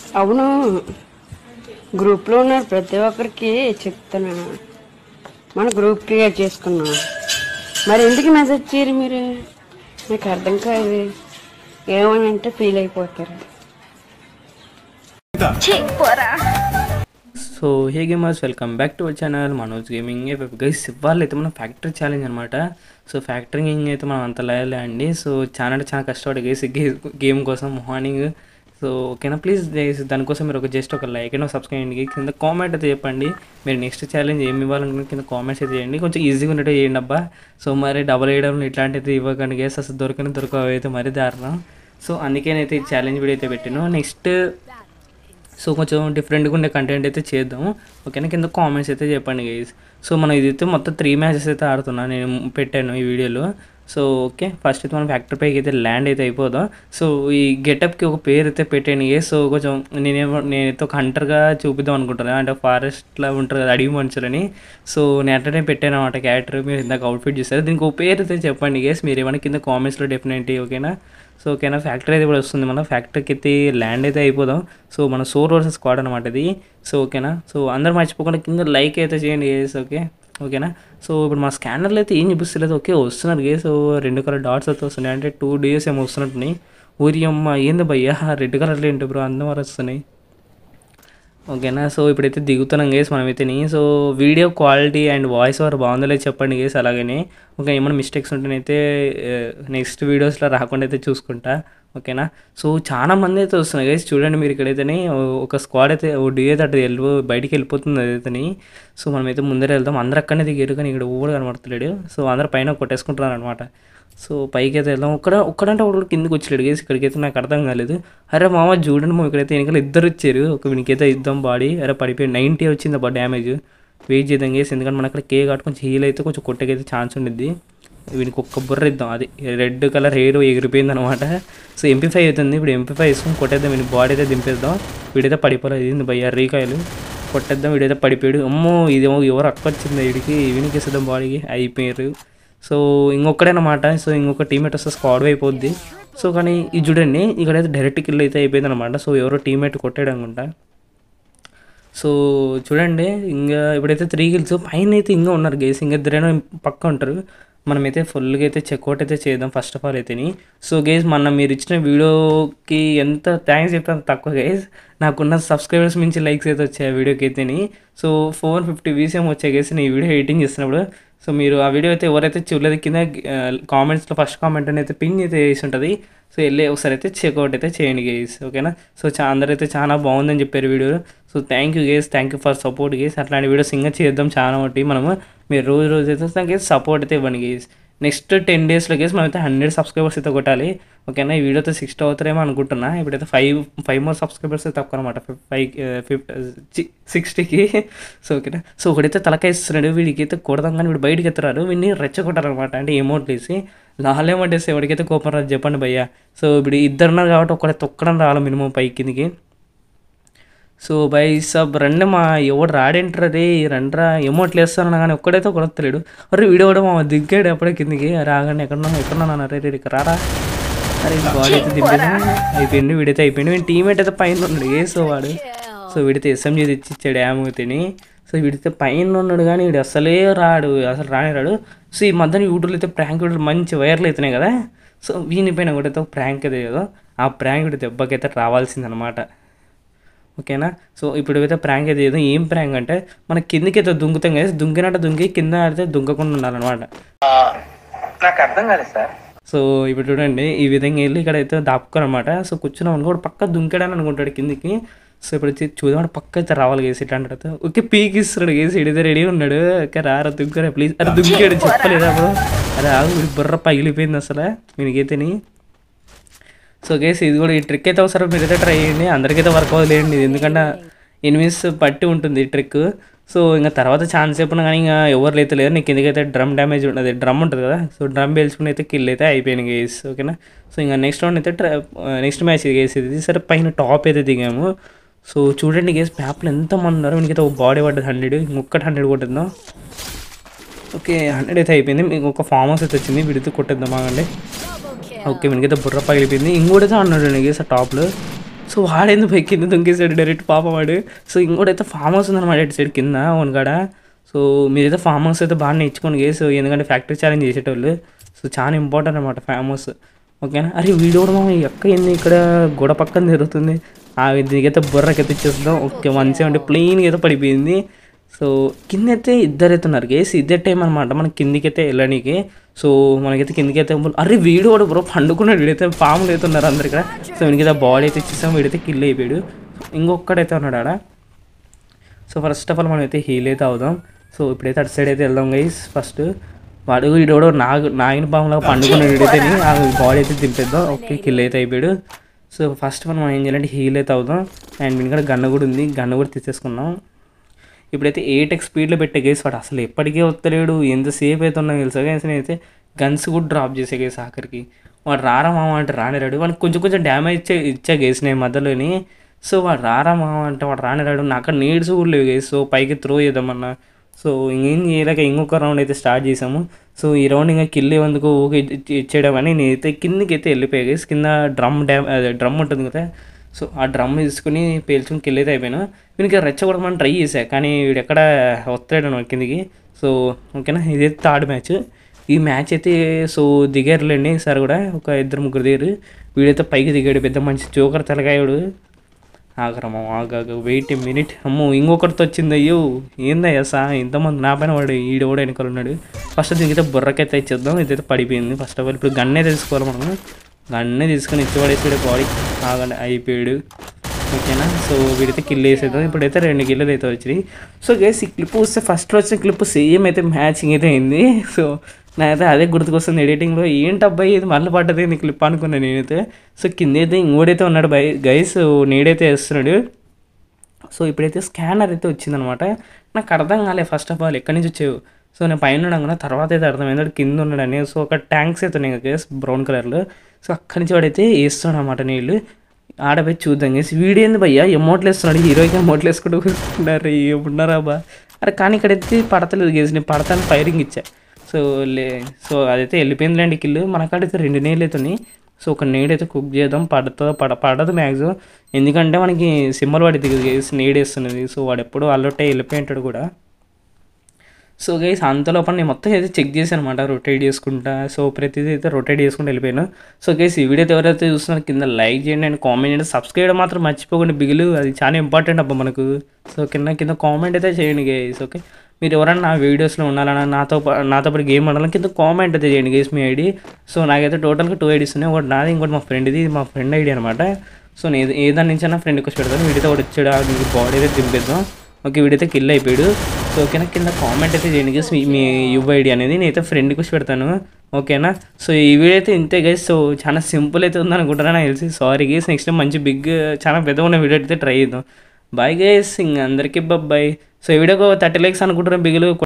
అవును గ్రూప్లో ఉన్నారు ప్రతి ఒక్కరికి చెప్తున్నాను మన గ్రూప్ క్రియేట్ చేసుకున్నాం మరి ఎందుకు మెసేజ్ చేయరు మీరు నాకు అర్థం కాదు ఏమని అంటే ఫీల్ అయిపోతారు so hey gamers welcome back to our channel Manoj gaming guys ఇవాళ అయితే మనం ఫ్యాక్టరీ ఛాలెంజ్ అనమాట సో ఫ్యాక్టరింగ్ అయితే మనం అంత లేలే అండి సో చాలా అంటే చాలా కష్టపడి గేసి గేమ్ కోసం మార్నింగ్ సో ఓకేనా ప్లీజ్ గైస్ దానికోసం మీరు ఒక జస్ట్ ఒక లైక్ అయినా సబ్స్క్రైబ్ చేయండి కింద కామెంట్ అయితే చెప్పండి మీరు నెక్స్ట్ ఛాలెంజ్ ఏమి ఇవ్వాలనుకున్న కింద కామెంట్స్ అయితే చేయండి కొంచెం ఈజీగా ఉన్నట్టు చేయండి అబ్బా సో మరి డబల్ వేయడం ఇట్లాంటిది ఇవ్వకండి గేస్ అసలు దొరకని దొరకవు అయితే మరీ దారుణం సో అందుకేనైతే ఈ ఛాలెంజ్ వీడియో అయితే పెట్టాను నెక్స్ట్ సో కొంచెం డిఫరెంట్గా ఉండే కంటెంట్ అయితే చేద్దాం ఓకేనా కింద కామెంట్స్ అయితే చెప్పండి గైస్ సో మనం ఇదైతే మొత్తం త్రీ మ్యాచెస్ అయితే ఆడుతున్నా నేను పెట్టాను ఈ వీడియోలో సో ఓకే ఫస్ట్ అయితే మనం ఫ్యాక్టరీ పైకి అయితే ల్యాండ్ అయితే అయిపోదాం సో ఈ గెటప్కి ఒక పేరు అయితే పెట్టాను ఏ సో కొంచెం నేనేమో నేనైతే ఒక హంటర్గా చూపిద్దాం అనుకుంటున్నాను అంటే ఫారెస్ట్లో ఉంటారు కదా అడవి మనుషులని సో నేను అట్లనే పెట్టాను అనమాట క్యారెక్టర్ మీరు ఇందాక అవుట్ఫిట్ చూస్తారు దీనికి ఒక పేరు అయితే చెప్పండి గేస్ మీరు ఏమైనా కింద కామెంట్స్లో డెఫినెట్లీ ఓకేనా సో ఓకేనా ఫ్యాక్టరీ అయితే కూడా వస్తుంది మన ఫ్యాక్టరీకి అయితే ల్యాండ్ అయితే అయిపోదాం సో మన సోర్ వర్సెస్ స్క్వాడ్ అనమాట ఇది సో ఓకేనా సో అందరు మర్చిపోకుండా కింద లైక్ అయితే చేయండి గేస్ ఓకే ఓకేనా సో ఇప్పుడు మా స్కానర్లో అయితే ఏం చూపిస్తలేదు ఓకే వస్తున్నారు గే సో రెండు కలర్ డాట్స్ అయితే వస్తున్నాయి అంటే టూ డేస్ ఏమో వస్తున్నట్టున్నాయి ఊరి అమ్మ ఏంది భయ్యా రెడ్ కలర్లు ఏంటి బ్రో అందం వరకు వస్తున్నాయి ఓకేనా సో ఇప్పుడైతే దిగుతున్నాం గేస్ మనమైతేని so video quality and voice over బాగుందో లేదు చెప్పండి గేస్ అలాగనే ఓకే ఏమైనా మిస్టేక్స్ ఉంటేనైతే నెక్స్ట్ వీడియోస్లో రాకుండా అయితే చూసుకుంటా ఓకేనా సో చాలా మంది అయితే వస్తున్నాయి గైస్ చూడండి మీరు ఇక్కడైతేనే ఒక స్క్వాడ్ అయితే ఓ డి అయితే అటు వెళ్ళి బయటికి వెళ్ళిపోతుంది అదైతేని సో మనమైతే ముందర వెళ్దాం అందరు అక్కడనే దిగారు కానీ ఇక్కడ ఊరు కనబడతలేడు సో అందరు పైన కొట్టేసుకుంటున్నారు అనమాట సో పైకి అయితే వెళ్దాం ఒక్కడ ఒక్కడంటే ఒకడు కిందకి వచ్చాడు గేసి ఇక్కడికైతే నాకు అర్థం కాలేదు అరే మామ చూడండి మా ఇక్కడైతే వెనకాల ఇద్దరు వచ్చారు ఒక వీనికైతే ఇద్దాం బాడీ అరే పడిపోయి నైంటీ వచ్చింది అబ్బా డ్యామేజ్ వెయిట్ చేద్దాం గేసి ఎందుకంటే మన అక్కడ కేక్ ఆట కొంచెం హీల్ అయితే కొంచెం కొట్టకైతే ఛాన్స్ ఉండిద్ది వీనికి ఒక్క బుర్ర ఇద్దాం అది రెడ్ కలర్ హెయిర్ ఎగిరిపోయింది అనమాట సో ఎంపీ ఫైవ్ అవుతుంది ఇప్పుడు ఎంపీ ఫైవ్ వేసుకొని కొట్టేద్దాం వీని బాడీ అయితే దింపేద్దాం వీడైతే పడిపోలేదు ఇది భయ్య రీకాయలు కొట్టేద్దాం వీడైతే పడిపోయాడు అమ్మో ఇదేమో ఎవరు అక్క వచ్చింది వీడికి వీనికి వేసేద్దాం బాడీకి అయిపోయారు సో ఇంకొకడేనమాట సో ఇంకొక టీమేట్ వస్తే స్క్వాడ్ అయిపోద్ది సో కానీ ఇది చూడండి ఇక్కడైతే డైరెక్ట్ కిల్ అయితే అయిపోయింది అనమాట సో ఎవరో టీమేట్ కొట్టాడు అనుకుంటా సో చూడండి ఇంకా ఇప్పుడైతే త్రీ కిల్స్ పైన అయితే ఇంకా ఉన్నారు గేస్ ఇంకా ఇద్దరైనా పక్క ఉంటారు మనమైతే ఫుల్గా అయితే చెక్అవుట్ అయితే చేద్దాం ఫస్ట్ ఆఫ్ ఆల్ అయితేని సో గేస్ మన మీరు ఇచ్చిన వీడియోకి ఎంత థ్యాంక్స్ చెప్తాను తక్కువ గేస్ నాకున్న సబ్స్క్రైబర్స్ మించి లైక్స్ అయితే వచ్చాయి ఆ వీడియోకి అయితేని సో ఫోర్ ఫిఫ్టీ వీస్ ఏమో వచ్చాయి గేస్ నేను ఈ వీడియో ఎడిటింగ్ చేస్తున్నప్పుడు సో మీరు ఆ వీడియో అయితే ఎవరైతే చూడలేదు కింద కామెంట్స్లో ఫస్ట్ కామెంట్ అని అయితే పిన్ అయితే వేసి ఉంటుంది సో వెళ్ళి ఒకసారి అయితే చెక్అవుట్ అయితే చేయండి గేస్ ఓకేనా సో చా అందరైతే చాలా బాగుందని చెప్పారు video so thank you guys thank you for support guys అట్లాంటి వీడియోస్ ఇంకా చేద్దాం చాలా ఒకటి మనము మీరు రోజు రోజు అయితే నాకు సపోర్ట్ అయితే ఇవ్వండి గేస్ నెక్స్ట్ టెన్ డేస్లో గేస్ మనమైతే హండ్రెడ్ సబ్స్క్రైబర్స్ అయితే కొట్టాలి ఓకేనా ఈ వీడియోతో సిక్స్టీ అవుతారేమో అనుకుంటున్నా ఇప్పుడైతే ఫైవ్ ఫైవ్ మోర్ సబ్స్క్రైబర్స్ అయితే తక్కువ అనమాట ఫైవ్ ఫిఫ్టీ సిక్స్టీకి సో ఓకేనా సో ఒకడైతే తలకాయ ఇస్తున్నాడు వీడికి అయితే కొడదాం కానీ వీడు బయటికి ఎత్తురారు వీడిని రెచ్చగొట్టారనమాట అంటే ఎమౌంట్లు వేసి లాలేమంటేసి ఎవరికైతే కోపం రాదు చెప్పండి భయ్య సో ఇప్పుడు ఇద్దరు ఉన్నారు కాబట్టి ఒకడే తొక్కడం రావాలి మినిమం పై కిందికి సో బై సబ్ రండి మా ఎవడు రాడేంటారు రే రండ్రా ఎమౌంట్లు వేస్తాను కానీ ఒక్కడైతే కొడతలేడు అరే వీడియో కూడా మా దిగ్గాడు ఎప్పుడే కిందికి రాగానే ఎక్కడున్నా ఎక్కడున్నా అరే రే ఇక్కడ రారా అరే బాడీ అయితే దింపేదా అయిపోయింది వీడైతే అయిపోయింది వీడి టీమేట్ అయితే పైన ఉన్నాడు వేసో వాడు సో వీడితే ఎస్ఎంజీ తెచ్చి ఇచ్చాడు యాము తిని సో వీడితే పైన ఉన్నాడు కానీ వీడు అసలే రాడు అసలు రాని రాడు సో ఈ మధ్యన యూట్యూబ్లో అయితే ప్రాంక్ వీడియోలు మంచి వైర్లు అవుతున్నాయి కదా సో వీని పైన కూడా అయితే ఒక ప్రాంక్ అయితే కదా ఆ ప్రాంక్ వీడి దెబ్బకైతే రావాల్సిందనమాట ఓకేనా సో ఇప్పుడు అయితే ప్రాంక్ అయితే ఏదో ఏం ప్రాంక్ అంటే మన కిందికి అయితే దుంకుతాం కదా దుంకినట్టు దుంకి కింద ఆడితే దుంకకుండా ఉండాలన్నమాట నాకు అర్థం కాలేదు సార్ సో ఇప్పుడు చూడండి ఈ విధంగా వెళ్ళి ఇక్కడ అయితే దాపుకోనమాట సో కూర్చున్నాం అనుకోడు పక్క దుంకాడని అనుకుంటాడు కిందికి సో ఇప్పుడు వచ్చి చూద్దాం పక్క అయితే రావాలి గేసి ఇట్లా అంటే ఓకే పీక్ ఇస్తున్నాడు గేసి ఇడితే రెడీ ఉన్నాడు ఓకే రారా దుంకరా ప్లీజ్ అరే దుంకాడు చెప్పలేదా అప్పుడు అరే ఆగు వీడి బుర్ర పగిలిపోయింది అసలు వీనికైతేని సో గేస్ ఇది కూడా ఈ ట్రిక్ అయితే ఒకసారి మీరు అయితే ట్రై చేయండి అందరికైతే వర్క్ అవ్వలేండి ఇది ఎందుకంటే ఎనిమిస్ పట్టి ఉంటుంది ఈ ట్రిక్ సో ఇంకా తర్వాత ఛాన్స్ చెప్పినా కానీ ఇంకా ఎవరు అయితే లేరు నీకు ఎందుకైతే డ్రమ్ డ్యామేజ్ ఉంటుంది డ్రమ్ ఉంటుంది కదా సో డ్రమ్ పేల్చుకుని అయితే కిల్ అయితే అయిపోయింది గేస్ ఓకేనా సో ఇంకా నెక్స్ట్ రౌండ్ అయితే నెక్స్ట్ మ్యాచ్ గేస్ ఇది సరే పైన టాప్ అయితే దిగాము సో చూడండి గేస్ మ్యాప్లో ఎంతమంది ఉన్నారు వీనికైతే ఒక బాడీ పడ్డది హండ్రెడ్ ఇంకొకటి హండ్రెడ్ కొట్టిందాం ఓకే హండ్రెడ్ అయితే అయిపోయింది మీకు ఒక ఫామ్ హౌస్ అయితే వచ్చింది విడితే కొట్టేద్దాం బాగండి ఓకే వీనికైతే బుర్ర పగిలిపోయింది ఇంకోటైతే అన్నాడు గేస్ ఆ టాప్లో సో వాడేందుకు పోయి కింద దుంకేసాడు డైరెక్ట్ పాప వాడు సో ఇంకోటైతే ఫామ్ హౌస్ ఉందన్నమాట ఇటు సైడ్ కింద కాడ సో మీరైతే ఫామ్ హౌస్ అయితే బాగా నేర్చుకోండి గేస్ ఎందుకంటే ఫ్యాక్టరీ ఛాలెంజ్ చేసేటోళ్ళు సో చాలా ఇంపార్టెంట్ అనమాట ఫామ్ హౌస్ ఓకేనా అరే వీడియో కూడా మామ ఎక్క ఏంది ఇక్కడ గోడ పక్కన జరుగుతుంది ఆ దీనికైతే బుర్రకైతే ఇచ్చేస్తాం ఓకే వన్ సెవెంటీ ప్లెయిన్గా అయితే పడిపోయింది సో కింద అయితే ఇద్దరు అయితే ఉన్నారు గేస్ ఇదే టైం అనమాట మన కిందికైతే వెళ్ళడానికి సో మనకైతే కిందికైతే అరే వీడు కూడా బ్రో పండుకున్నాడు వీడైతే పాములు అయితే ఉన్నారు అందరు ఇక్కడ సో వీడికైతే బాడీ అయితే ఇచ్చేసాం వీడైతే కిల్ అయిపోయాడు ఇంకొక్కడైతే ఉన్నాడు ఆడ సో ఫస్ట్ ఆఫ్ ఆల్ మనం అయితే హీల్ అయితే అవుదాం సో ఇప్పుడైతే అటు సైడ్ అయితే వెళ్దాం గైస్ ఫస్ట్ వాడు వీడు కూడా నాగు నాగిన పాములాగా పండుకున్న వీడైతే ఆ బాడీ అయితే దింపేద్దాం ఓకే కిల్ అయితే అయిపోయాడు సో ఫస్ట్ మనం ఏం చేయాలంటే హీల్ అయితే అవుదాం అండ్ వీడి కూడా గన్ను కూడా ఉంది గన్ను కూడా తీసేసుకున్నాం ఇప్పుడైతే ఎయిట్ ఎక్స్ స్పీడ్లో పెట్టే గేస్ వాడు అసలు ఎప్పటికీ వస్తలేడు ఎంతసేపు అయితే ఉన్నా తెలుసా గేస్ అయితే గన్స్ కూడా డ్రాప్ చేసే గేస్ ఆఖరికి వాడు రారా మామ అంటే రానిరాడు వాడికి కొంచెం కొంచెం డ్యామేజ్ ఇచ్చే ఇచ్చా గేస్ నేను మధ్యలోని సో వాడు రారా మామ అంటే వాడు రానిరాడు నాకు అక్కడ నీడ్స్ కూడా లేవు గేస్ సో పైకి త్రో చేద్దామన్నా సో ఇంకేం చేయలేక ఇంకొక రౌండ్ అయితే స్టార్ట్ చేసాము సో ఈ రౌండ్ ఇంకా కిల్ ఇవ్వందుకు ఊకే ఇచ్చి- ఇచ్చేయడం అని నేనైతే కిందకి అయితే వెళ్ళిపోయా గేస్ కింద డ్రమ్ డ్యామ్ అదే డ్రమ్ ఉంటుంది కదా సో ఆ డ్రమ్ తీసుకుని పేల్చుకుని కిల్ అయితే అయిపోయాను వీనికి రెచ్చగొడమని ట్రై చేశా కానీ వీడు ఎక్కడ వస్తాడు అనమాట కిందికి సో ఓకేనా ఇదైతే థర్డ్ మ్యాచ్ ఈ మ్యాచ్ అయితే సో దిగారులేండి సార్ కూడా ఒక ఇద్దరు ముగ్గురు దిగారు వీడైతే పైకి దిగాడు పెద్ద మంచి జోకర్ తెలగాయుడు ఆగరమ్మ ఆగాగ వెయిట్ మినిట్ అమ్మో ఇంకొకరితో వచ్చింది అయ్యో ఏందయ్యా సా ఇంతమంది నా పైన వాడు ఈడు కూడా వెనకాల ఉన్నాడు ఫస్ట్ దీనికైతే బుర్రకైతే ఇచ్చేద్దాం ఇదైతే పడిపోయింది ఫస్ట్ ఆఫ్ ఆల్ ఇప్పుడు గన్నే తీసుకోవాలి మనం గన్నే తీసుకొని ఇచ్చి పడేసాడు బాడీ ఆగండి అయిపోయాడు ఓకేనా సో వీడైతే కిల్ వేసేద్దాం ఇప్పుడైతే రెండు కిల్లులు అయితే వచ్చినాయి సో గేస్ ఈ క్లిప్ వస్తే ఫస్ట్ వచ్చిన క్లిప్ సేమ్ అయితే మ్యాచింగ్ అయితే అయింది సో నాకైతే అదే గుర్తుకొస్తుంది ఎడిటింగ్లో ఏంటి అబ్బాయి ఇది మళ్ళీ పడ్డది నీ క్లిప్ అనుకున్నాను నేనైతే సో కింద అయితే ఇంకోడైతే ఉన్నాడు బై గైస్ నీడైతే వేస్తున్నాడు సో ఇప్పుడైతే స్కానర్ అయితే వచ్చిందనమాట నాకు అర్థం కాలే ఫస్ట్ ఆఫ్ ఆల్ ఎక్కడి నుంచి వచ్చేవి సో నేను పైన ఉన్నాను కదా తర్వాత అయితే అర్థమైంది వాడు కింద ఉన్నాడని సో ఒక ట్యాంక్స్ అయితే ఉన్నాయి కదా బ్రౌన్ కలర్లో సో అక్కడి నుంచి వాడైతే వేస్తున్నాడు అనమాట నీళ్ళు ఆడపోయి చూద్దాం చేసి వీడేంది భయ్యా ఎమోట్లు వేస్తున్నాడు హీరోకి ఎమోట్లు వేసుకుంటూ కూర్చుంటారు ఏమున్నారా బా అరే కానీ ఇక్కడైతే పడతలేదు గేసి నేను పడతాను ఫైరింగ్ ఇచ్చా సో లే సో అదైతే వెళ్ళిపోయిందిలేండి కిల్లు మనకాడైతే రెండు నీళ్ళు అవుతున్నాయి సో ఒక నీడ్ అయితే కుక్ చేద్దాం పడుతుందో పడ పడదు మ్యాక్సిమం ఎందుకంటే మనకి సింబల్ పడింది కదా నీడ్ వేస్తున్నది సో వాడు ఎప్పుడు అల్లొట్టే వెళ్ళిపోయి ఉంటాడు కూడా సో గైస్ అంతలోపల నేను మొత్తం అయితే చెక్ చేశాను అనమాట రొటేట్ చేసుకుంటా సో ప్రతిదీ అయితే రొటేట్ చేసుకుంటూ వెళ్ళిపోయాను సో గైస్ ఈ వీడియో ఎవరైతే చూస్తున్నారో కింద లైక్ చేయండి అండ్ కామెంట్ చేయండి సబ్స్క్రైబ్ మాత్రం మర్చిపోకండి బిగులు అది చాలా ఇంపార్టెంట్ అబ్బా మనకు సో కింద కింద కామెంట్ అయితే చేయండి గైస్ ఓకే మీరు ఎవరైనా నా వీడియోస్లో ఉండాలన్నా నాతో పా- నాతో పాటు గేమ్ ఆడాలని కింద కామెంట్ అయితే చేయండి గైస్ మీ ఐడి సో నాకైతే టోటల్గా టూ ఐడీస్ ఉన్నాయి ఒకటి నాది ఇంకోటి మా ఫ్రెండ్ది ఇది మా ఫ్రెండ్ ఐడి అనమాట సో నేను ఏ దాని నుంచి అయినా ఫ్రెండ్ రిక్వెస్ట్ పెడతాను వీడితో ఒకటి వచ్చాడు ఆ మీకు బాడీ అయితే దింపేద్దాం ఓకే వీడైతే కిల్ అయిపోయాడు సో ఓకేనా కింద కామెంట్ అయితే చేయండి గైస్ మీ మీ యువైడి అనేది నేనైతే ఫ్రెండ్ రిక్వెస్ట్ పెడతాను ఓకేనా సో ఈ వీడియో అయితే ఇంతే గైస్ సో చాలా సింపుల్ అయితే ఉంది అనుకుంటారా నాకు తెలిసి సారీ గైస్ నెక్స్ట్ టైం మంచి బిగ్ చాలా పెద్దగా ఉన్న వీడియో అయితే ట్రై చేద్దాం బాయ్ గైస్ ఇంక అందరికీ బాయ్ సో ఈ వీడియోకి థర్టీ లైక్స్ అనుకుంటున్నాను బిగులు